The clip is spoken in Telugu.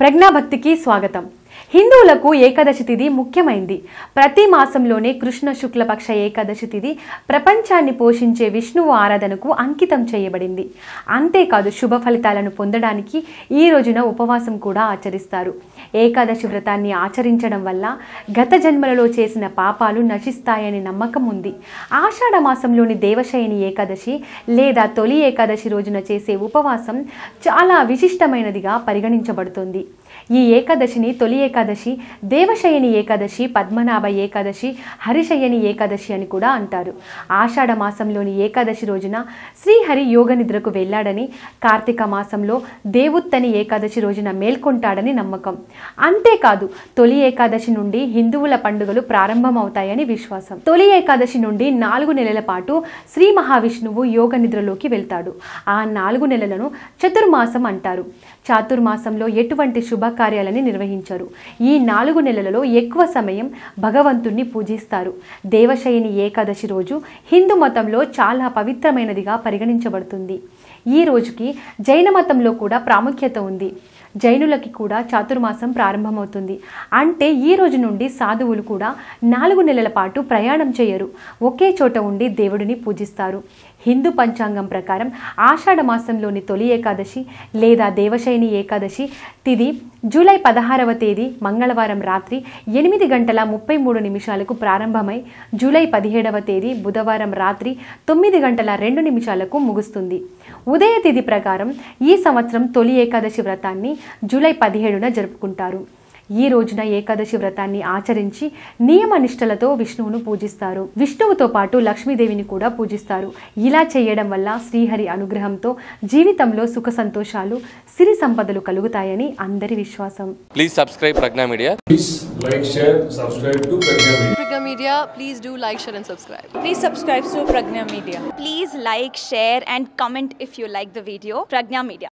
ప్రజ్ఞాభక్తికి స్వాగతం హిందువులకు ఏకాదశి తిథి ముఖ్యమైంది ప్రతి మాసంలోనే కృష్ణ శుక్లపక్ష ఏకాదశి తిథి ప్రపంచాన్ని పోషించే విష్ణువు ఆరాధనకు అంకితం చేయబడింది అంతేకాదు శుభ ఫలితాలను పొందడానికి ఈ రోజున ఉపవాసం కూడా ఆచరిస్తారు ఏకాదశి వ్రతాన్ని ఆచరించడం వల్ల గత జన్మలలో చేసిన పాపాలు నశిస్తాయని నమ్మకం ఉంది ఆషాఢ మాసంలోని దేవశయని ఏకాదశి లేదా తొలి ఏకాదశి రోజున చేసే ఉపవాసం చాలా విశిష్టమైనదిగా పరిగణించబడుతుంది ఈ ఏకాదశిని తొలి ఏకాదశి దేవశయని ఏకాదశి పద్మనాభ ఏకాదశి హరిశయని ఏకాదశి అని కూడా అంటారు ఆషాఢ మాసంలోని ఏకాదశి రోజున శ్రీహరి యోగ నిద్రకు వెళ్ళాడని కార్తీక మాసంలో దేవుత్తని ఏకాదశి రోజున మేల్కొంటాడని నమ్మకం అంతేకాదు తొలి ఏకాదశి నుండి హిందువుల పండుగలు ప్రారంభమవుతాయని విశ్వాసం తొలి ఏకాదశి నుండి నాలుగు నెలల పాటు శ్రీ మహావిష్ణువు యోగ నిద్రలోకి వెళ్తాడు ఆ నాలుగు నెలలను చతుర్మాసం అంటారు చాతుర్మాసంలో ఎటువంటి శుభకార్యాలని నిర్వహించరు ఈ నాలుగు నెలలలో ఎక్కువ సమయం భగవంతుణ్ణి పూజిస్తారు దేవశయని ఏకాదశి రోజు హిందూ మతంలో చాలా పవిత్రమైనదిగా పరిగణించబడుతుంది ఈ రోజుకి జైన మతంలో కూడా ప్రాముఖ్యత ఉంది జైనులకి కూడా చాతుర్మాసం ప్రారంభమవుతుంది అంటే ఈ రోజు నుండి సాధువులు కూడా నాలుగు నెలల పాటు ప్రయాణం చేయరు ఒకే చోట ఉండి దేవుడిని పూజిస్తారు హిందూ పంచాంగం ప్రకారం ఆషాఢ మాసంలోని తొలి ఏకాదశి లేదా దేవశయని ఏకాదశి తిది జూలై పదహారవ తేదీ మంగళవారం రాత్రి ఎనిమిది గంటల ముప్పై మూడు నిమిషాలకు ప్రారంభమై జూలై పదిహేడవ తేదీ బుధవారం రాత్రి తొమ్మిది గంటల రెండు నిమిషాలకు ముగుస్తుంది ఉదయ తిథి ప్రకారం ఈ సంవత్సరం తొలి ఏకాదశి వ్రతాన్ని జూలై పదిహేడున జరుపుకుంటారు ఈ రోజున ఏకాదశి వ్రతాన్ని ఆచరించి నియమ నిష్టలతో విష్ణువును పూజిస్తారు విష్ణువుతో పాటు లక్ష్మీదేవిని కూడా పూజిస్తారు ఇలా చేయడం వల్ల శ్రీహరి అనుగ్రహంతో జీవితంలో సుఖ సంతోషాలు సిరి సంపదలు కలుగుతాయని అందరి విశ్వాసం Please subscribe Pragna Media. Please like, share, subscribe to Pragya Media. Pragya Media, please do like, share, and subscribe. Please subscribe to Pragna Media. Please like, share, and comment if you like the video. Pragna Media.